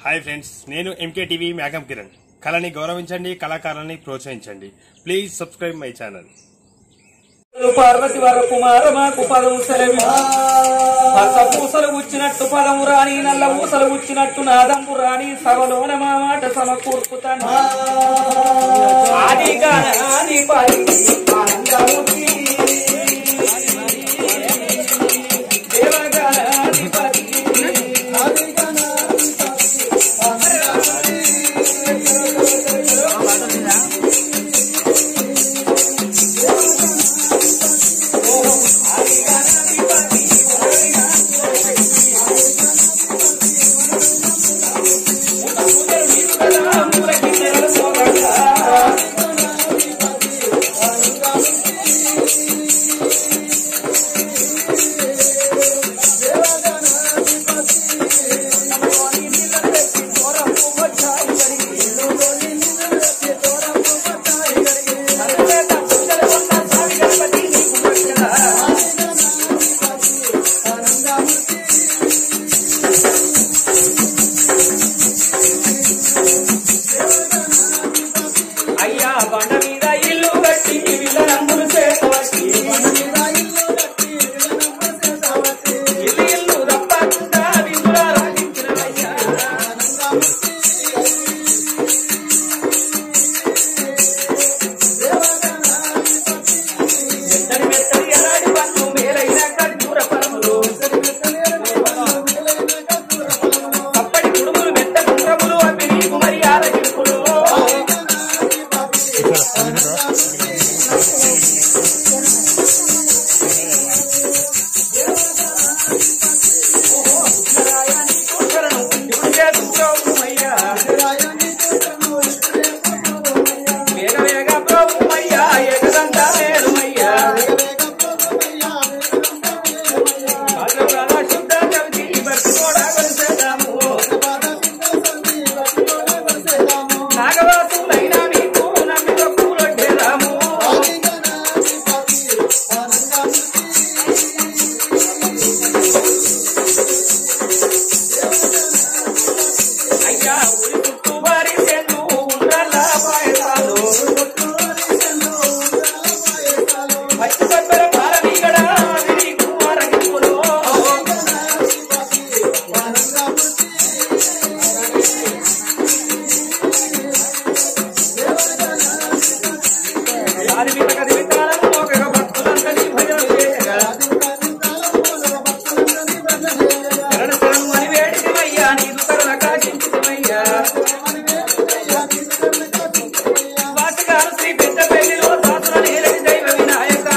Hi friends నేను MK TV మేఘం కిరణ్ కళని గౌరవించండి కళాకారులని ప్రోత్సహించండి please subscribe my channel Parvathi వర కుమార మాకు పదము సెలవి పచ్చ పూసలు ఉచ్చినట్టు పదము రాని నల్ల ఊసలు ఉచ్చినట్టు నాదంపు రాని సభలోన మా మాట సమకూర్పుతాను ఆదిగా ఆది పరి ఆనందమూర్తి. దేవగాన ఆదిపతి. అయ్యా బండ మీద ఇల్లు కట్టి విల్లనంబులు చేతవట్టి ఇల్లు ఇల్లు తప్పకుండా విందులా రాగించిన అయ్యా మెత్తని మెత్తని ఎలాంటి పన్ను మేలైన కర్పూర పరములు అప్పటి కుడుములు మెత్త గుండ్రములు అవి నీకు మరి ఆరగింపులు వేగ వేగ ప్రభుమయ్యా ఏకదంత వేరుమయ్యా భాద్రపద శుద్ధ చవితి భక్తి కూడా కొలిసేదాము నాగవాసులైన మీకు నమ్మిక పూలొట్టేదాము అయ్యా ఉరి చుట్టూ వారి చెల్లు ఉండ్రల్ల పాయసాలు పచ్చి కొబ్బర పాలమీగడ విరి కుమారగిప్పులు దాని మీద కది విధానం ఒక భక్తులందరి భజన చేయగా శరణ శరణు అని వేడితివయ్యా నీకు కరుణ కాశించితివయ్యా వాసిగాను శ్రీ పెద్దపల్లిలో శాసన నీలటి దైవ వినాయక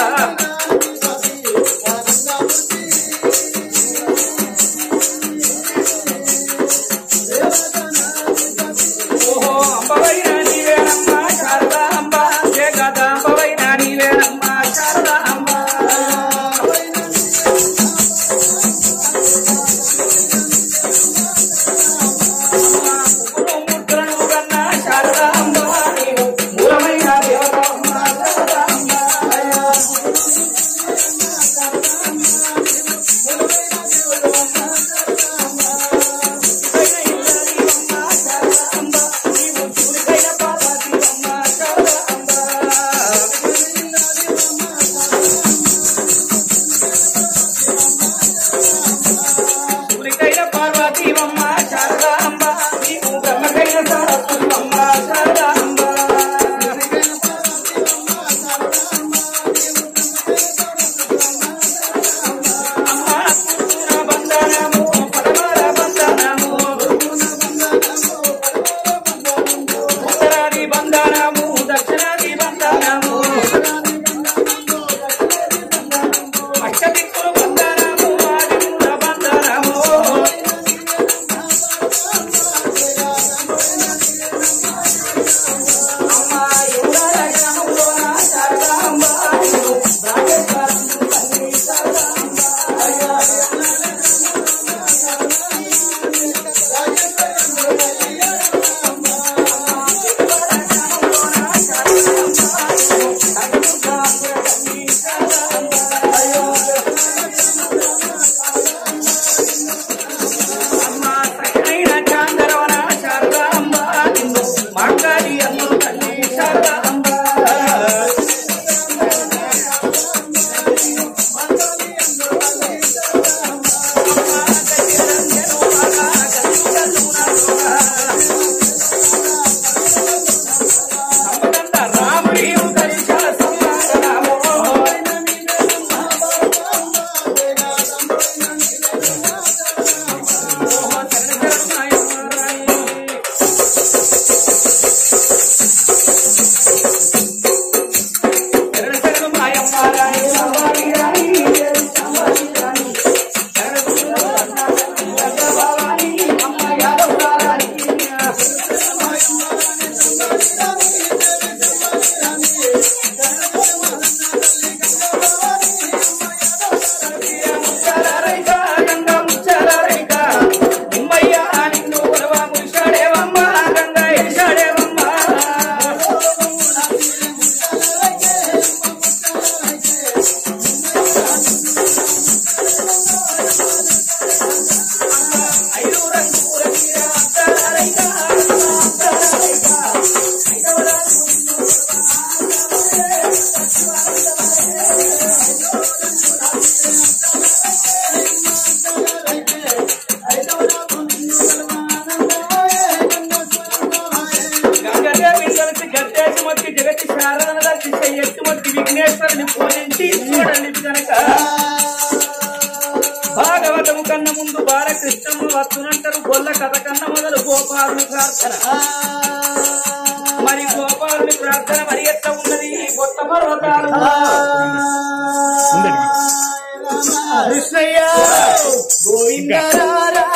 ఓహో అంబవైన నీవేనమ్మ శారదా అంబ జగద అంబవైన నీవేనమ్మ శారదా అంబ మూర్తులను కన్నా శారదా అంబ నీవు మూలమైన దేవత అమ్మ శారదా అంబ పార్వతీ అమ్మ శారదా ఆరాధన దర్శించే ఎటువంటి విఘ్నేశ్వరుని పూజించి చూడండి కనుక భాగవతము కన్న ముందు బాలకృష్ణము వస్తునంటారు గొల్ల కథ కన్న మొదలు గోపాలుని ప్రార్థన మరి గోపాలుని ప్రార్థన మరి ఎట్లా ఉన్నది ఈ కొత్త పర్వతాలు కృష్ణయ్య గోవిందరారా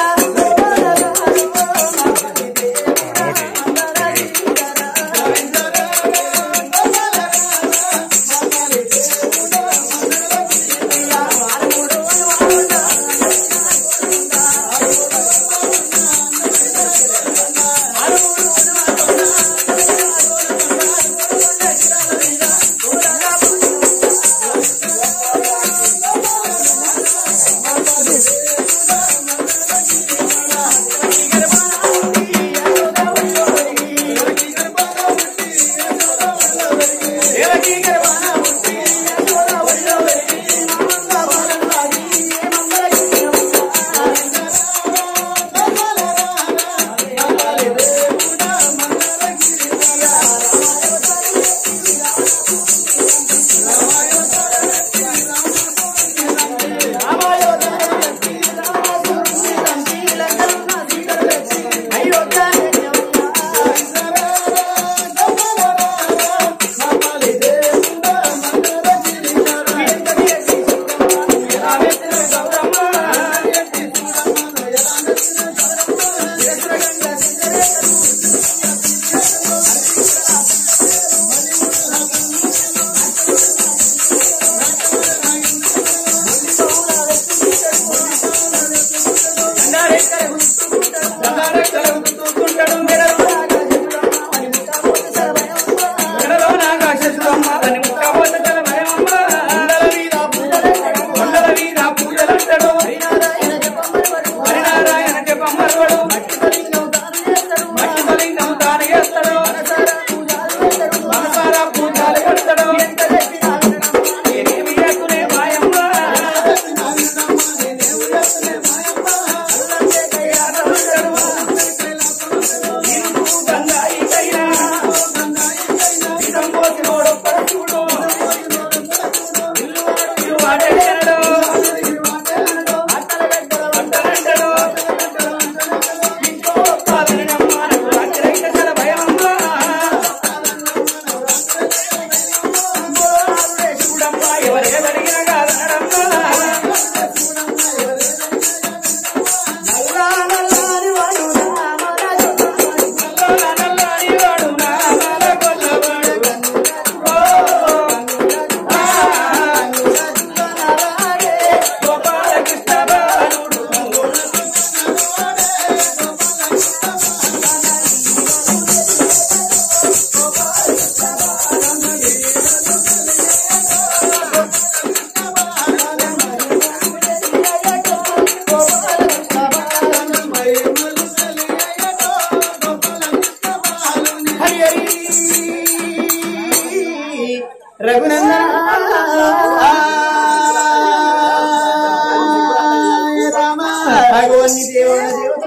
భగవన్ని దేవుని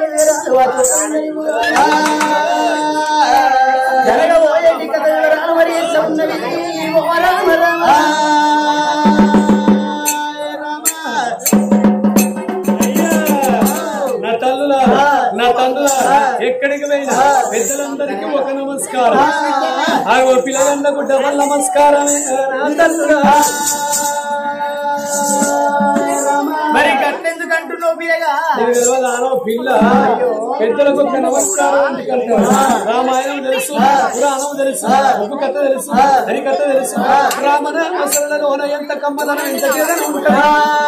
జరగబోయేటి కథ వివరాలు మరి ఎట్లా ఉన్నవి ఓ రామ రామ నా తల్లులా నా తల్లులా ఎక్కడికి పోయినా పెద్దలందరికీ ఒక నమస్కారం ఆ ఓ పిల్లలందరికీ డబల్ నమస్కారమే నా తల్లులా మరి గట్టెందుకు అంటున్నావు పిల్లగా నీకు తెలియదా అనో పిల్ల పెద్దలకు ఒక నమస్కారం ఎందుకంటారు రామాయణం తెలుసు పురాణం తెలుసు ఒక కథ తెలుసు హరి కథ తెలుసు రామన అసలులోన ఎంత కమ్మదనం ఎంత చేదనం ఉంటుంది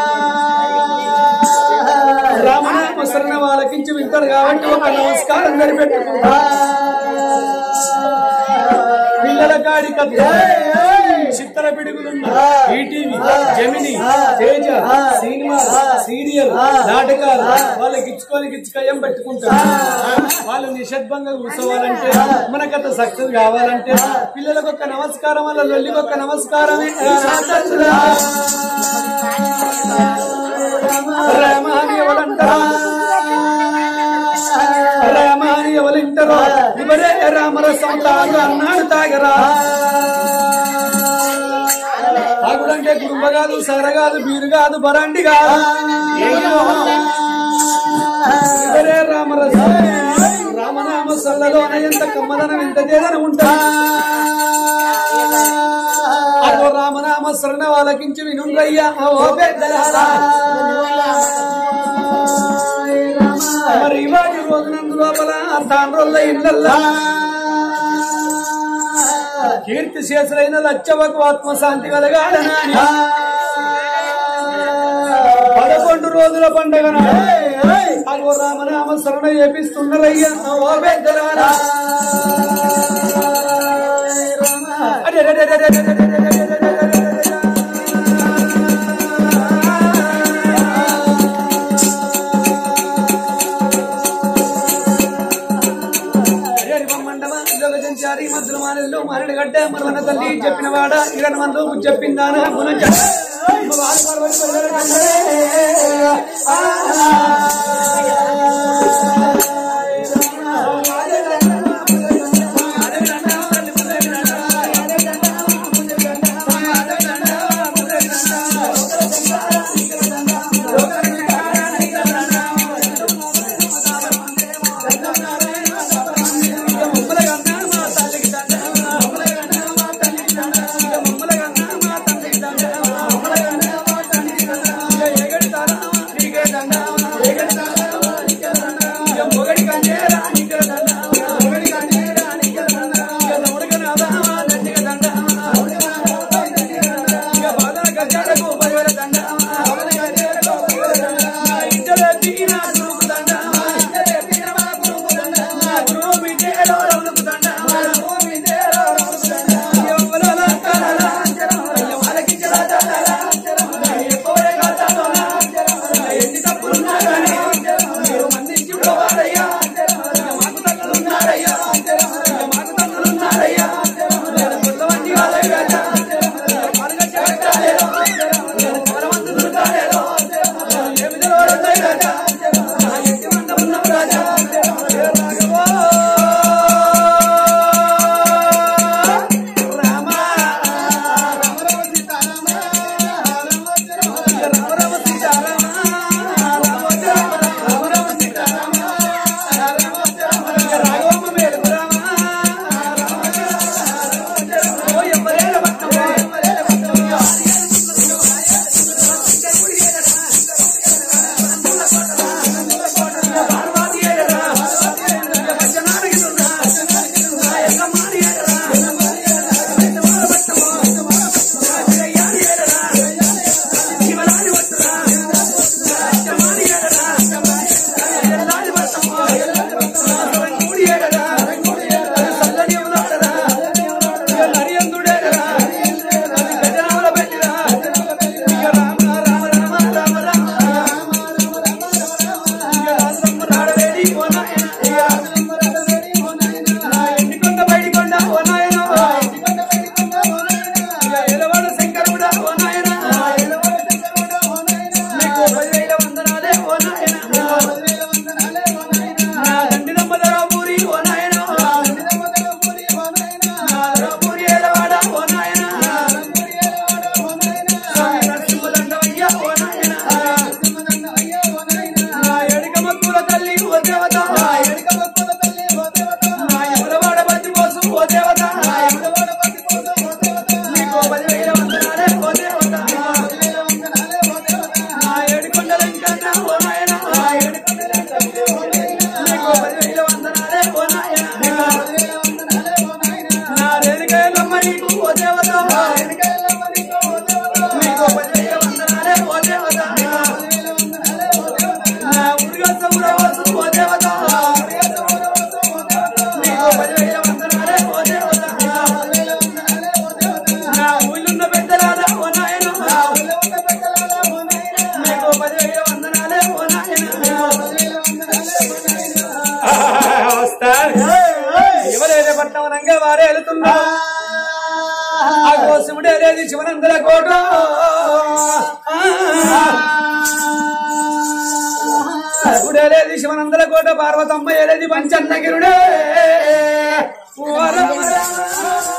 రామన ముసలిన వాళ్ళకించి వింటాడు కాబట్టి ఒక నమస్కారం సరిపెట్టుకుంటా పిల్లల కాడి కథ చిత్తర పిడుగులున్న ఈటీవీ జమిని తేజ సినిమా సీరియల్ నాటకాలు వాళ్ళకి ఇచ్చుకొని గిచ్చుకయం పెట్టుకుంటారు వాళ్ళు నిశ్శబ్దంగా కూర్చోవాలంటే మన కథ సక్సెస్ కావాలంటే పిల్లలకు ఒక నమస్కారం వాళ్ళ లొల్లికి ఒక నమస్కారమే రామాని ఎవరంటారా రామాని ఎవరింటారో ఇవరే రామరసం తాగు అన్నాడు తాగరా అంటే కుటుంబ కాదు సర కాదు బీరు కాదు బరండి కాదు ఇవరే రామరస రామనామ సల్లలోన ఎంత కమ్మదనం ఎంత తేదన ఉంటా అదో రామనామ శరణ వాళ్ళకించి వినుండ్రయ్యా ఓ పెద్దలారా మరి ఇవాటి రోజునందు లోపల తాండ్రోళ్ళ ఇళ్ళల్లా కీర్తి శేషులైన లచ్చవకు ఆత్మశాంతి కలగాలని పదకొండు రోజుల పండగ అగో రామనామ శరణ చేపిస్తుండరయ్యా ఓ పెద్దలారా అరే అరే అరే అరే అరే అరే అరే అరే అరే అరే మండలి మధ్యలో మానల్లో మారడి గడ్డ మరవన తల్లి చెప్పిన వాడ ఇరణ మందు చెప్పిందాన మున ఎవరైతే పట్టమనంగా వారే వెళుతున్నారు ఆ కోసముడే లేదు శివనందల కోట శివుడే లేదు శివనందల కోట పార్వతమ్మ ఏలేది పంచన్నగిరుడే ఓ రామ రామ.